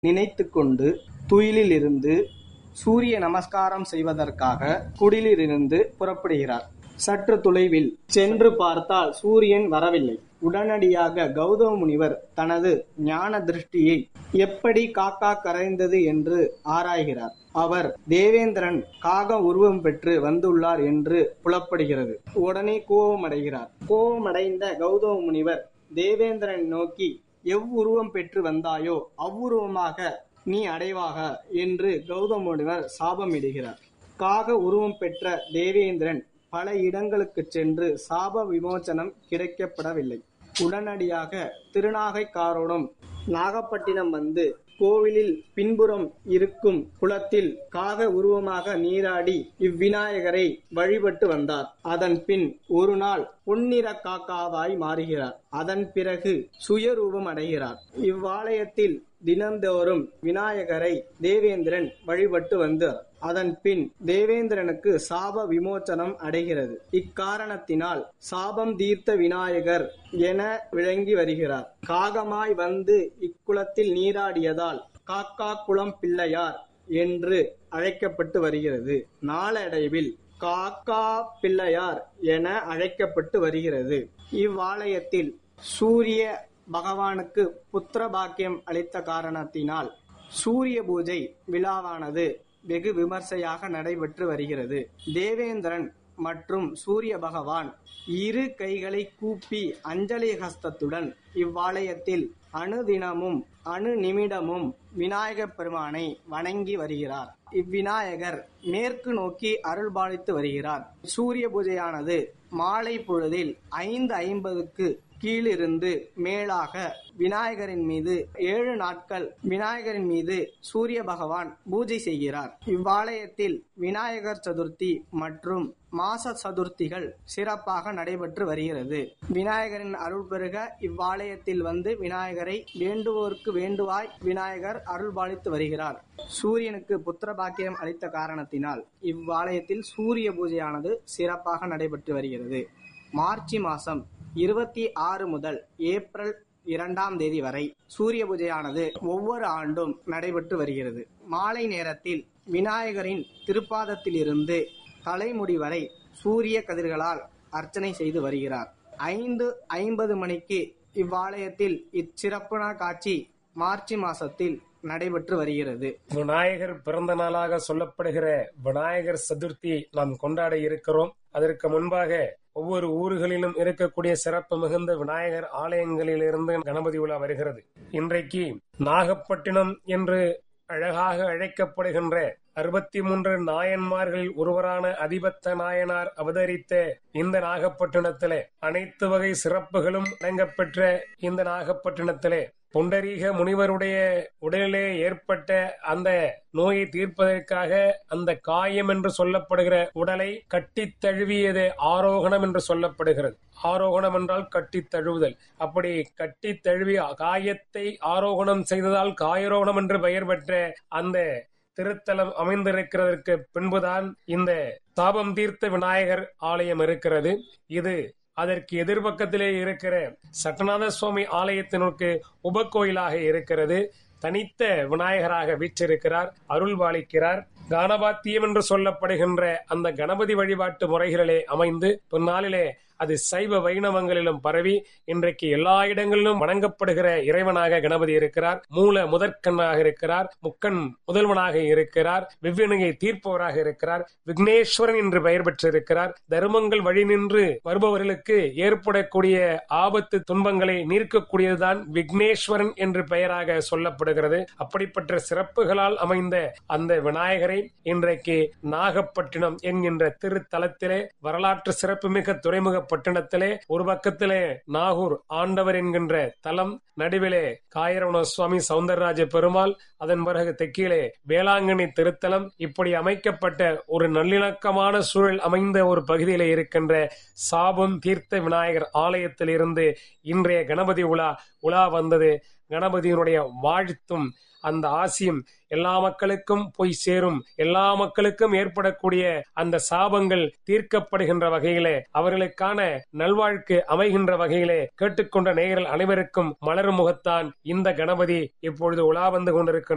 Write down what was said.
நினைத்துக் கொண்டு துயிலிலிருந்து சூரிய நமஸ்காரம் செய்வதற்காக குடிலிலிருந்து புறப்படுகிறார். சற்று தொலைவில் சென்று பார்த்தால் சூரியன் வரவில்லை. உடனடியாக கௌதம முனிவர் தனது ஞான திருஷ்டியை எப்படி காக்கா கரைந்தது என்று ஆராய்கிறார். அவர் தேவேந்திரன் காக உருவம் பெற்று வந்துள்ளார் என்று புலப்படுகிறது. உடனே கோபமடைகிறார். கோபமடைந்த கௌதம முனிவர் தேவேந்திரனை நோக்கி எவ்வுருவம் பெற்று வந்தாயோ அவ்வுருவமாக நீ அடைவாக என்று கௌதம முனிவர் சாபமிடுகிறார். காக உருவம் பெற்ற தேவேந்திரன் பல இடங்களுக்குச் சென்று சாப விமோசனம் கிடைக்கப்படவில்லை. உடனடியாக திருநாகைக்காரனும் நாகப்பட்டினம் வந்து கோவிலில் பின்புறம் இருக்கும் குளத்தில் காக உருவமாக நீராடி இவ்விநாயகரை வழிபட்டு வந்தார். அதன் பின் ஒருநாள் பொன்னிற காக்காவாய் மாறுகிறார். அதன் பிறகு சுயரூபம் அடைகிறார். இவ்வாலயத்தில் தினந்தோறும் விநாயகரை தேவேந்திரன் வழிபட்டு வந்தார். அதன் பின் தேவேந்திரனுக்கு சாப விமோசனம் அடைகிறது. இக்காரணத்தினால் சாபம் தீர்த்த விநாயகர் என விளங்கி வருகிறார். காகமாய் வந்து இக்குளத்தில் நீராடியதால் காக்கா குளம் பிள்ளையார் என்று அழைக்கப்பட்டு வருகிறது. நாளடைவில் காக்கா பிள்ளையார் என அழைக்கப்பட்டு வருகிறது. இவ்வாலயத்தில் சூரிய பகவானுக்கு புத்திர பாக்கியம் அளித்த காரணத்தினால் சூரிய பூஜை விழாவானது வெகு விமர்சையாக நடைபெற்று வருகிறது. தேவேந்திரன் மற்றும் சூரிய பகவான் இரு கைகளை கூப்பி அஞ்சலி ஹஸ்தத்துடன் இவ்வாலயத்தில் அனுதினமும் அணு நிமிடமும் விநாயகப் பெருமானை வணங்கி வருகிறார். இவ்விநாயகர் மேற்கு நோக்கி அருள்பாலித்து வருகிறார். சூரிய பூஜையானது மாலை பொழுதில் ஐந்து ஐம்பதுக்கு கீழிருந்து மேலாக விநாயகரின் மீது ஏழு நாட்கள் விநாயகரின் மீது சூரிய பகவான் பூஜை செய்கிறார். இவ்வாலயத்தில் விநாயகர் சதுர்த்தி மற்றும் மாச சதுர்த்திகள் சிறப்பாக நடைபெற்று வருகிறது. விநாயகரின் அருள் பெருக இவ்வாலயத்தில் வந்து விநாயகரை வேண்டுவோருக்கு வேண்டுவாய் விநாயகர் அருள்பாலித்து வருகிறார். சூரியனுக்கு புத்திர பாக்கியம் அளித்த காரணத்தினால் இவ்வாலயத்தில் சூரிய பூஜையானது சிறப்பாக நடைபெற்று வருகிறது. மார்ச் மாசம் இருபத்தி ஆறு முதல் ஏப்ரல் இரண்டாம் தேதி வரை சூரிய பூஜையானது ஒவ்வொரு ஆண்டும் நடைபெற்று வருகிறது. மாலை நேரத்தில் விநாயகரின் திருப்பாதத்திலிருந்து தலைமுடி வரை சூரிய கதிர்களால் அர்ச்சனை செய்து வருகிறார். ஐந்து ஐம்பது மணிக்கு இவ்வாலயத்தில் இச்சிறப்பான காட்சி மார்ச் மாசத்தில் நடைபெற்று வருகிறது. விநாயகர் பிறந்த நாளாக சொல்லப்படுகிற விநாயகர் சதுர்த்தி நாம் கொண்டாட இருக்கிறோம். அதற்கு முன்பாக ஒவ்வொரு ஊர்களிலும் இருக்கக்கூடிய சிறப்பு மிகுந்த விநாயகர் ஆலயங்களிலிருந்து கணபதி உலா வருகிறது. இன்றைக்கு நாகப்பட்டினம் என்று அழகாக அழைக்கப்படுகின்ற அறுபத்தி மூன்று நாயன்மார்களில் ஒருவரான அதிபத்த நாயனார் அவதரித்த இந்த நாகப்பட்டினத்திலே அனைத்து வகை சிறப்புகளும் அடங்கப்பெற்ற இந்த நாகப்பட்டினத்திலே புண்டரீக முனிவருடைய உடலிலே ஏற்பட்ட அந்த நோயை தீர்ப்பதற்காக அந்த காயம் என்று சொல்லப்படுகிற உடலை கட்டித் தழுவியது ஆரோகணம் என்று சொல்லப்படுகிறது ஆரோகணம் என்றால் கட்டித் தழுவுதல் அப்படி கட்டித் தழுவிய காயத்தை ஆரோகணம் செய்ததால் காயரோகணம் என்று பெயர் பெற்ற அந்த திருத்தலம் அமைந்திருக்கிறதற்கு பின்புதான் இந்த தாபம் தீர்த்த விநாயகர் ஆலயம் இருக்கிறது இது அதற்கு எதிர்பக்கத்திலே இருக்கிற சட்டநாத சுவாமி ஆலயத்தினுக்கு உபக்கோயிலாக இருக்கிறது தனித்த விநாயகராக வீற்றிருக்கிறார் அருள் பாலிக்கிறார் கானபாத்தியம் என்று சொல்லப்படுகின்ற அந்த கணபதி வழிபாட்டு முறைகளிலே அமைந்து பின்னாளிலே அது சைவ வைணவங்களிலும் பரவி இன்றைக்கு எல்லா இடங்களிலும் வணங்கப்படுகிற இறைவனாக கணபதி இருக்கிறார் மூல முதற்கண்ணாக இருக்கிறார் முக்கண் முதல்வனாக இருக்கிறார் வெவ்வினையை தீர்ப்பவராக இருக்கிறார் விக்னேஸ்வரன் என்று பெயர் பெற்றிருக்கிறார் தர்மங்கள் வழி நின்று வருபவர்களுக்கு ஏற்படக்கூடிய ஆபத்து துன்பங்களை நீர்க்கக்கூடியதுதான் விக்னேஸ்வரன் என்று பெயராக சொல்லப்படுகிறது அப்படிப்பட்ட சிறப்புகளால் அமைந்த அந்த விநாயகரை இன்றைக்கு நாகப்பட்டினம் என்கின்ற திருத்தலத்திலே வரலாற்று சிறப்புமிக்க துறைமுக பட்டணத்திலே ஒரு பக்கத்திலே நாகூர் ஆண்டவர் என்கின்ற தலம் நடுவிலே காயரவண சுவாமி சவுந்தரராஜ பெருமாள் அதன் பிறகு தெற்கிலே வேளாங்கண்ணி திருத்தலம் இப்படி அமைக்கப்பட்ட ஒரு நல்லிணக்கமான சூழல் அமைந்த ஒரு பகுதியிலே இருக்கின்ற சாபம் தீர்த்த விநாயகர் ஆலயத்தில் இருந்து இன்றைய கணபதி உலா உலா வந்தது கணபதியினுடைய வாழ்த்தும் அந்த ஆசியும் எல்லா மக்களுக்கும் போய் சேரும் எல்லா மக்களுக்கும் ஏற்படக்கூடிய அந்த சாபங்கள் தீர்க்கப்படுகின்ற வகையிலே அவர்களுக்கான நல்வாழ்க்கு அமைகின்ற வகையிலே கேட்டுக்கொண்ட நேயர்கள் அனைவருக்கும் மலரும் முகத்தான் இந்த கணபதி இப்பொழுது உலா வந்து கொண்டிருக்கின்ற